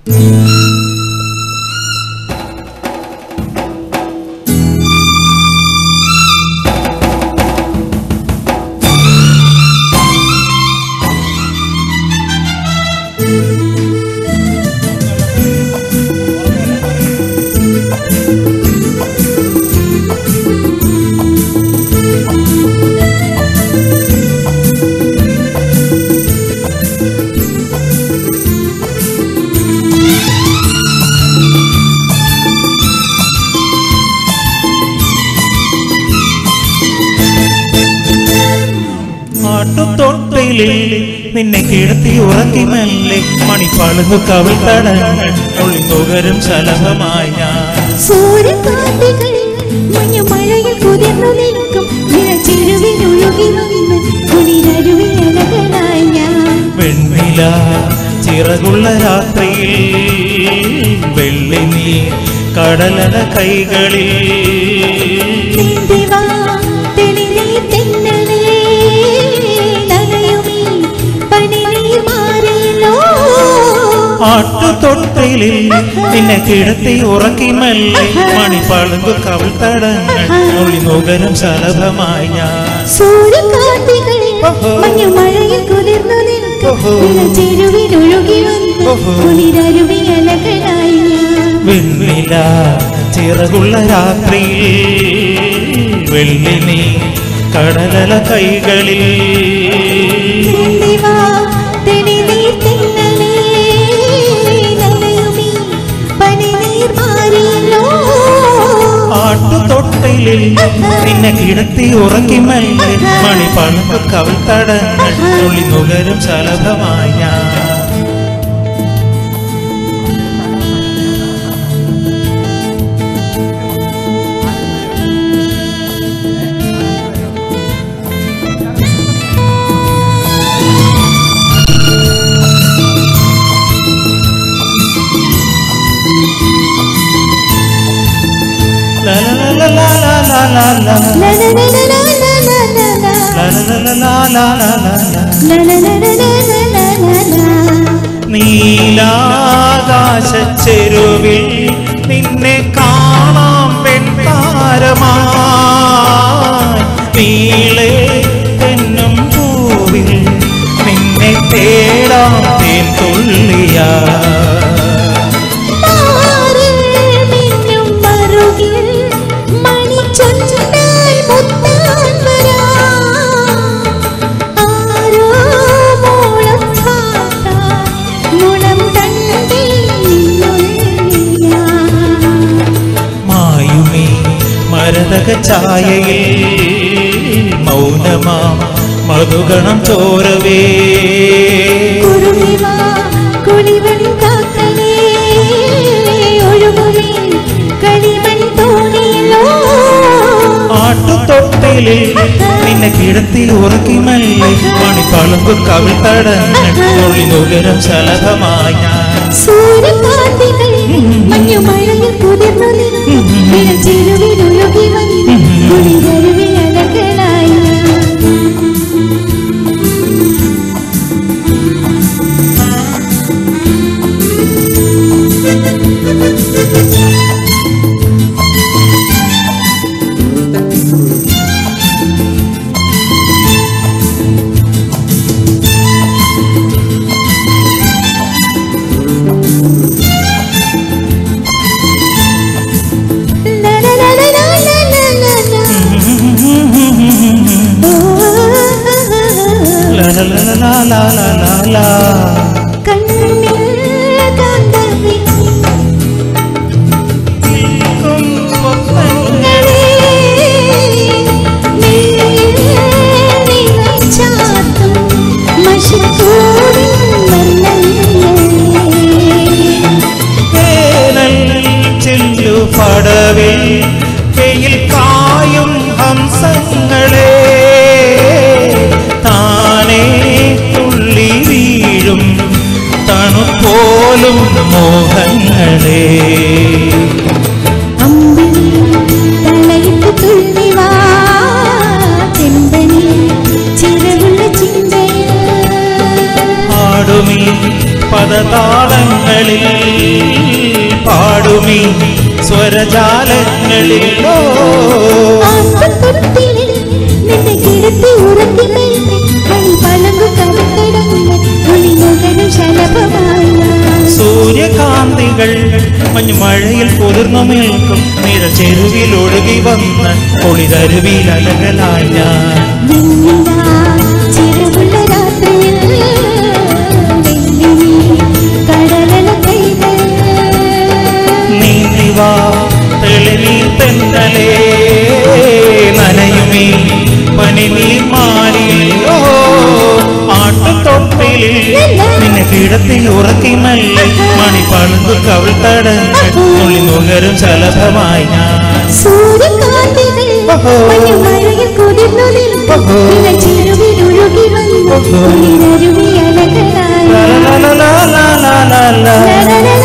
ആട്ടുതൊട്ടിലിൽ നിന്നെ കിടത്തി ഉറക്കി മെല്ലെ മണിപ്പളുങ്കു കവിൾ തടങ്ങൾ ഒളി നുകരും ശലഭമായി ഞാൻ സൂര്യകാന്തികൾ മഞ്ഞുമഴയിൽ കുതിർന്നു നിൽക്കും നിഴച്ചെരുവിലൊഴുകി വന്ന് കുളിരരുവിൽ അലകളായി ഞാൻ വെണ്ണില ചിറകുള്ള രാത്രിയിൽ വെള്ളി നീ കടലന കൈകളിൽ നീന്തിവാ തെളിനീർ തെന്നലേ നനയുമീ പനിനീർ മാറിയല്ലോ ആട്ടുതൊട്ടിലിൽ നിന്നെ കിടത്തി ഉറക്കി മെല്ലെ മണിപ്പളുങ്കു കവിൾ തടങ്ങൾ ഒളി നുകരും ശലഭമായി ഞാൻ സൂര്യകാന്തികൾ ഓഹോ. മഞ്ഞുമഴയിൽ കുതിർന്നു നിൽക്കും ഓഹോ. നിഴച്ചെരുവിലൊഴുകി വന്ന് ഓഹോ. കുളിരരുവിൽ അലകളായി ഞാൻ വെണ്ണില ചിറകുള്ള രാത്രിയിൽ വെള്ളി നീ കടലല കൈകളിൽ നീന്തിവാ തെളിനീർ തെന്നലേ നനയുമീ പനിനീർ മാറിയല്ലോ ആട്ടുതൊട്ടിലിൽ നിന്നെ കിടത്തി ഉറക്കി മെല്ലെ മണി പളുമ്പ് കവിൾ തടങ്ങൾ ഉള്ളി നുകരും ശലഭമായി ഞാൻ ലാ ലാ ലാ ലാ ലാ ലാ ലാ ലാ. ലലലലലലലലല. ലാ ലാ ലാ ലാ ലാ ലാ ലാ ലാ. ലലലലലലലലല. നീലാകാശച്ചെരുവിൽ നിന്നെ കാണാം പെൺതാരമായി നീളെ തെന്നും പൂവിൽ നിന്നെ തേടാം തേൻ തുള്ളിയാ മാറിൽ മിന്നും മറുകിൽ മണിച്ചൊന്നായി മുത്താൻ വരാം. ആരോ മോളം കാട്ടാൻ മുളം തണ്ടിൽ നിന്നുള്ളിയാ. മായുമേ മരതക ഛായയിൽ മൗനമാ മധുഗണം ചോരവേ കുറുമിവാ കുളിവൻ കാക്കലേ ഒഴുകുമേ കളിമൺ തോണിയിലോ ആട്ടുതൊട്ടിലിൽ നിന്നെ കിടത്തി ഉറക്കി മെല്ലെ മണിപ്പളുമ്പ് കവിൾ തടങ്ങൾ ഉള്ളി നുകരം ശലഭമായി ഞാൻ സൂര്യകാന്തികൾ മഞ്ഞുമഴയിൽ കുതിർന്നു നിന്നു ചെരുവിലൊഴുകി വന്നു കുളിരരുവിൽ അലകളായി ലാ ലാ ലാ ലാ ലാ ലാ ലാ ലാ. കണ്ണിൽ കാന്തവി നിൽക്കും സ്വപ്നങ്ങൾ വേനൽ ചെല്ലു പടവിൽ വെയിൽ കായും ഹംസങ്ങളെ താനേ തുള്ളി വീഴും തണുപ്പോലും മോഹങ്ങളെ ആടുമീ പദതാളങ്ങളിൽ പാടുമീ സ്വരജാലങ്ങളിൽ ഓ ആസ്പത്തൊട്ടിലിൽ നിന്നെ കിടത്തി ഉറക്കി മെല്ലെ മണി പളങ്കു കവിത്തടങ്ങ ഒളിനുകരും ശലഭമായ സൂര്യകാന്തികൾ മഞ്ഞുമഴയിൽ കുതിർന്നു നിൽക്കും നിഴ ചെരുവിൽ ഒഴുകി വന്ന് കുളിരരുവിൽ അലകലായി ഞാൻ വെണ്ണിലാ ചിറകുള്ള രാത്രിയിൽ വെള്ളിനി കടലല കൈകൾ നീന്തിവാ തെളിനീ തെന്നലേ നനയുമീ പനിനീർ മാറിയോ ആട്ടുതൊട്ടിലിൽ നിന്നെ കിടത്തി ഉറക്കി മെല്ലെ മണിപ്പളുങ്കു കവിൾ തടങ്ങൾ തുള്ളി നുകരും ശലഭമായി ഞാൻ സൂര്യകാന്തികൾ മഞ്ഞുമഴയിൽ കുതിർന്നു നിൽക്കും ഇളച്ചിരുവിൽ ഒഴുകി വന്നു കുളിരരുവി അലകളായി ലാ ലാ ലാ ലാ ലാ ലാ ലാ. ലലലല